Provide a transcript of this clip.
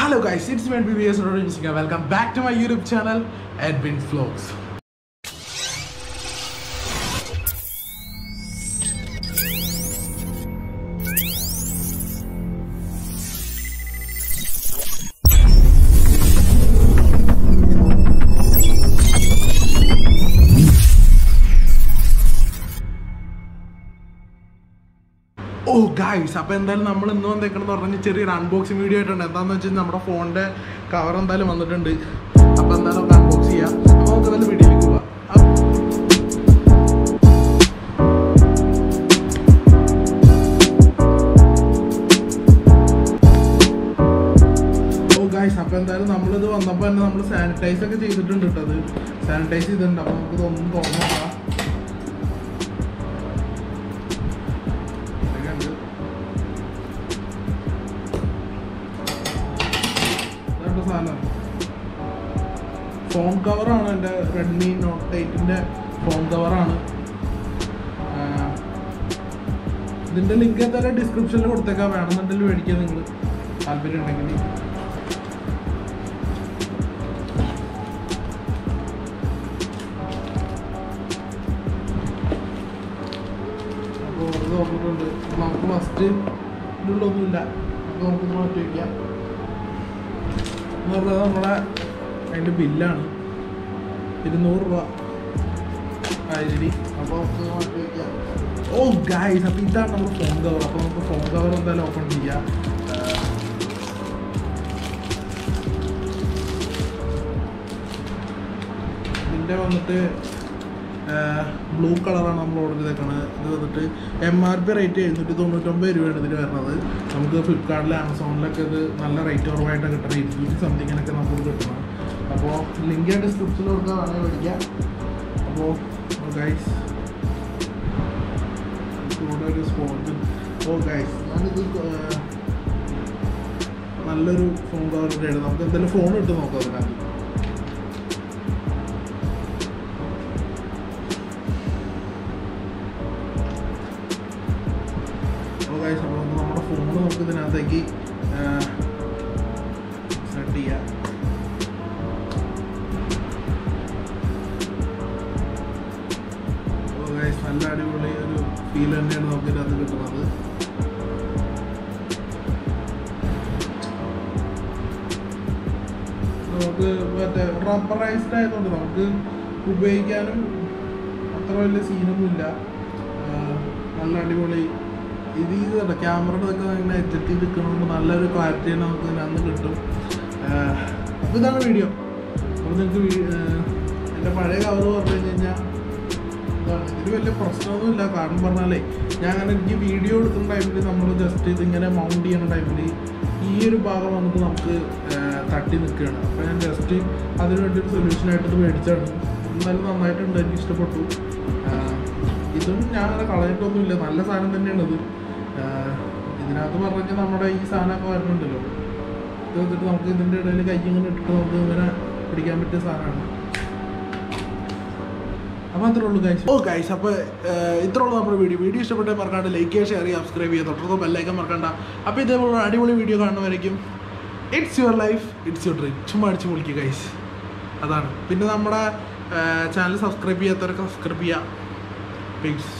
Hello guys, it's me and BBS Rodriguez. Welcome back to my YouTube channel, Edwin Vlogs. Oh guys അപ്പോൾ എന്തായാലും നമ്മൾ ഇന്ന് വന്നേക്കണെന്ന് പറഞ്ഞാൽ ചെറിയൊരു അൺബോക്സിങ് വീഡിയോ ആയിട്ടുണ്ട് എന്താണെന്ന് വെച്ചാൽ നമ്മുടെ ഫോണിൻ്റെ കവർ എന്തായാലും വന്നിട്ടുണ്ട് അപ്പോൾ എന്തായാലും നമുക്ക് അൺബോക്സ് ചെയ്യാം അപ്പോൾ നമുക്ക് എന്തായാലും വീഡിയോയിലേക്ക് പോവാം അപ്പ് ഓ ഗായ്സ് അപ്പോൾ എന്തായാലും നമ്മളിത് വന്നപ്പോൾ തന്നെ നമ്മൾ സാനിറ്റൈസ് ഒക്കെ ചെയ്തിട്ടുണ്ട് കേട്ടോ അത് സാനിറ്റൈസ് ചെയ്തിട്ടുണ്ട് അപ്പോൾ നമുക്ക് ഇതൊന്നും തോന്നണ്ട ഇതൊക്കെയുണ്ട്. ഇതാണ് സാധനം ഫോൺ കവറാണ് എൻ്റെ റെഡ്മി നോട്ട് എയ്റ്റിൻ്റെ ഫോൺ കവറാണ് ഇതിൻ്റെ ലിങ്ക് എന്തായാലും ഡിസ്ക്രിപ്ഷനിൽ കൊടുത്തേക്കാം വേണമെന്നുണ്ടെങ്കിൽ മേടിക്കാം നിങ്ങൾ താല്പര്യം ഉണ്ടെങ്കിൽ അപ്പോൾ ഇത് തുറന്നിട്ടുണ്ട് അപ്പോൾ നമുക്ക് ഫസ്റ്റ് ഇതിലൊന്നുമില്ല അപ്പോൾ നമുക്ക് മാറ്റി വയ്ക്കാം എന്ന് പറഞ്ഞാൽ നമ്മളെ അതിൻ്റെ ബില്ലാണ് ഇരുന്നൂറ് രൂപ ആയിരി അപ്പോൾ നമുക്ക് മാറ്റി വയ്ക്കാം ഓ ഗായ്സ് അപ്പോൾ ഇതാണ് നമ്മുടെ ഫോൺ കവർ അപ്പോൾ നമുക്ക് ഫോൺ കവർ എന്തായാലും ഓപ്പൺ ചെയ്യാം ആഹ് ഇതിൻ്റെ വന്നിട്ട് ബ്ലൂ കളറാണ് നമ്മൾ ഓർഡർ ചെയ്തേക്കണത് ഇത് വന്നിട്ട് എം ആർ പി റേറ്റ് എഴുന്നൂറ്റി തൊണ്ണൂറ്റൊമ്പത് രൂപയാണ് ഇതിന് വരുന്നത് നമുക്ക് ഫ്ലിപ്കാർട്ടിൽ ആമസോണിലൊക്കെ ഇത് നല്ല റേറ്റ് കുറവായിട്ടാണ് കിട്ടുന്നത് ഇരുന്നൂറ്റി സംതിങ്ങിനൊക്കെ നമുക്ക് കിട്ടണം അപ്പോൾ ലിങ്ക് ഡിസ്ക്രിപ്ഷനിൽ കൊടുക്കുക വേണമെങ്കിൽ മേടിക്കാം അപ്പോൾ ഗൈസ് ഇവിടെ ഒരു സ്പോട്ട് ഓ ഗൈസ് ഞാനിത് ഏർ, നല്ലൊരു ഫോൺ കവറിൻ്റെ നമുക്ക് എന്തായാലും ഫോൺ ഇട്ട് നോക്കാം അതിനകത്ത് അപ്പോൾ ഗൈസ് അപ്പോൾ നമുക്ക് നമ്മുടെ ഫോൺ നമുക്ക് ഇതിനകത്തേക്ക് സെറ്റ് ചെയ്യാം അപ്പോൾ ഗൈസ് നല്ല അടിപൊളി ഒരു ഫീൽ തന്നെയാണ് നമുക്ക് ഇതിനകത്ത് കിട്ടുന്നത് നമുക്ക് മറ്റേ റബ്ബറൈസ്ഡ് ആയതുകൊണ്ട് നമുക്ക് ഉപയോഗിക്കാനും അത്ര വലിയ സീനൊന്നുമില്ല ആഹ് നല്ല അടിപൊളി ഇത് ഇത് ക്യാമറയുടെ ഒക്കെ ഇങ്ങനെ എഡിറ്റ് ചെയ്ത് നിൽക്കണമെങ്കിൽ നല്ലൊരു ക്ലാരിറ്റി തന്നെ നമുക്ക് ഇതിനകത്ത് കിട്ടും ആഹ് അപ്പോൾ ഇതാണ് വീഡിയോ അപ്പോൾ നിങ്ങൾക്ക് വീ- ആഹ് എൻ്റെ പഴയ കവർ പറഞ്ഞു കഴിഞ്ഞ് കഴിഞ്ഞാൽ ഇതാണ് ഇതിൽ വലിയ പ്രശ്നമൊന്നുമില്ല കാരണം പറഞ്ഞാലേ ഞാൻ അങ്ങനെ എനിക്ക് വീഡിയോ എടുക്കുന്ന ടൈമിൽ നമ്മൾ ജസ്റ്റ് ഇതിങ്ങനെ മൗണ്ട് ചെയ്യുന്ന ടൈമിൽ ഈ ഒരു ഭാഗം വന്നിട്ട് നമുക്ക് ആഹ് തട്ടി നിൽക്കുകയാണ് അപ്പോൾ ഞാൻ ജസ്റ്റ് അതിന് വേണ്ടി ഒരു സൊല്യൂഷനായിട്ട് ഇത് മേടിച്ചാണ് എന്തായാലും നന്നായിട്ടുണ്ട് എനിക്ക് ഇഷ്ടപ്പെട്ടു ആഹ് ഇതും ഞാൻ അങ്ങനെ കളഞ്ഞിട്ടൊന്നുമില്ല നല്ല സാധനം തന്നെയാണ് ഇത് ആഹ് ഇതിനകത്ത് പറഞ്ഞാൽ നമ്മുടെ ഈ സാധനമൊക്കെ വരുന്നുണ്ടല്ലോ ഇത് വെച്ചിട്ട് നമുക്ക് ഇതിൻ്റെ ഇടയിൽ കൈ ഇങ്ങനെ ഇട്ടിട്ട് നമുക്ക് ഇങ്ങനെ പിടിക്കാൻ പറ്റിയ സാധനമാണ് അപ്പോൾ അത്രേ ഉള്ളൂ ഗൈസ് ഓ ഗൈസ് അപ്പോൾ ഇത്രേ ഉള്ളൂ നമ്മുടെ വീഡിയോ വീഡിയോ ഇഷ്ടപ്പെട്ട മറക്കാണ്ട് ലൈക്ക് ചെയ്യുക ഷെയർ ചെയ്യുക സബ്സ്ക്രൈബ് ചെയ്യുക തൊട്ടടുത്ത ബെല്ലൈക്കൻ മറക്കണ്ട അപ്പോൾ ഇതേപോലെ അടിപൊളി വീഡിയോ കാണുന്നവരേക്കും it's your life it's your dream ചുമ്മാ അടിച്ച് പൊളിക്കുക ഗൈസ് അതാണ് പിന്നെ നമ്മുടെ ചാനൽ സബ്സ്ക്രൈബ് ചെയ്യാത്തവരൊക്കെ സബ്സ്ക്രൈബ് ചെയ്യുക പ്ലീസ്